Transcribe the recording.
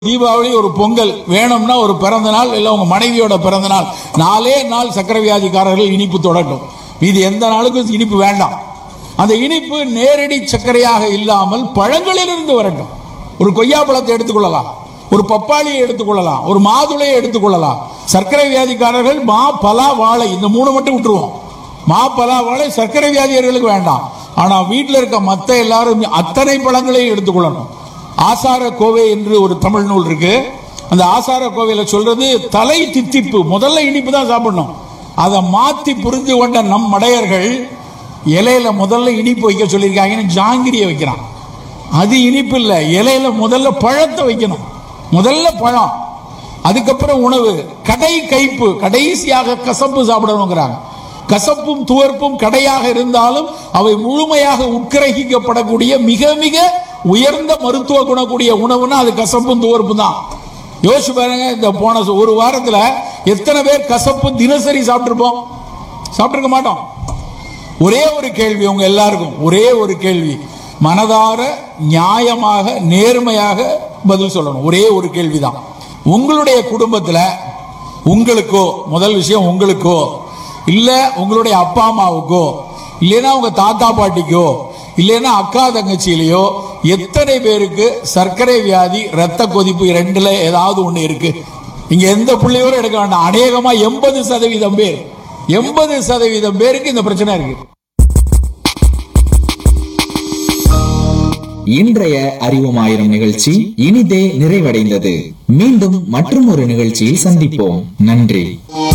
தீபாவளி ஒரு பொங்கல் வேணும்னா ஒரு பிறந்த நாள் இல்ல உங்க மனைவியோட பிறந்த நாள் நாலே நாள் சக்கரை வியாதிக்காரர்கள் இனிப்பு தொடட்டும் இது எந்த நாளுக்கும் இனிப்பு வேண்டாம் அந்த இனிப்பு நேரடி சர்க்கரையாக இல்லாமல் பழங்களிலிருந்து வரட்டும் ஒரு கொய்யா பழத்தை எடுத்துக்கொள்ளலாம் ஒரு பப்பாளியை எடுத்துக்கொள்ளலாம் ஒரு மாதுளையை எடுத்துக்கொள்ளலாம் சர்க்கரை வியாதிக்காரர்கள் மா பலா வாழை இந்த மூணு மட்டும் விட்டுருவோம் மா பலா வாழை சர்க்கரை வியாதியர்களுக்கு வேண்டாம் ஆனா வீட்டில் இருக்க மத்த எல்லாரும் அத்தனை பழங்களையும் எடுத்துக்கொள்ளணும் ஆசார கோவை என்று ஒரு தமிழ் நூல் இருக்கு அந்த ஆசார கோவையில சொல்றது தலை தித்திப்பு முதல்ல இனிப்பு தான் சாப்பிடணும் அதை மாத்தி புரிந்து கொண்ட நம் மடையர்கள் இலையில முதல்ல இனிப்பு வைக்க சொல்லியிருக்காங்கன்னு ஜாங்கிரியை வைக்கிறான் அது இனிப்பு இல்ல இலையில முதல்ல பழத்தை வைக்கணும் முதல்ல பழம் அதுக்கப்புறம் உணவு கடை கைப்பு கடைசியாக கசப்பு சாப்பிடணுங்கிறாங்க கசப்பும் துவர்ப்பும் கடையாக இருந்தாலும் அவை முழுமையாக உட்கிரகிக்கப்படக்கூடிய மிக மிக உயர்ந்த மருத்துவ குணக்கூடிய உணவுனா அது கசப்பும் துவர்ப்பும் தான் யோசிச்சு பாருங்க இந்த போன ஒரு வாரத்துல எத்தனை பேர் கசப்பு தினசரி சாப்பிட்டிருப்போம் சாப்பிட்டிருக்க மாட்டோம் ஒரே ஒரு கேள்வி உங்க எல்லாருக்கும் ஒரே ஒரு கேள்வி மனதார நியாயமாக நேர்மையாக பதில் சொல்லணும் ஒரே ஒரு கேள்விதான் உங்களுடைய குடும்பத்துல உங்களுக்கோ முதல் விஷயம் உங்களுக்கோ இல்ல உங்களுடைய அப்பா அம்மாவுக்கோ இல்லைன்னா உங்க தாத்தா பாட்டிக்கோ இல்லைன்னா அக்கா தங்கச்சியிலையோ எத்தனை பேருக்கு சர்க்கரை வியாதி ரத்த கொதிப்பு ரெண்டுல ஏதாவது ஒண்ணு இருக்கு இங்க எந்த புள்ளியோரும் எடுக்க வேண்டாம் அநேகமா எண்பது சதவீதம் பேர் எண்பது சதவீதம் பேருக்கு இந்த பிரச்சனை இருக்கு இன்றைய அறிவோம் ஆயிரம் நிகழ்ச்சி இனிதே நிறைவடைந்தது மீண்டும் மற்றும் ஒரு நிகழ்ச்சியில் சந்திப்போம் நன்றி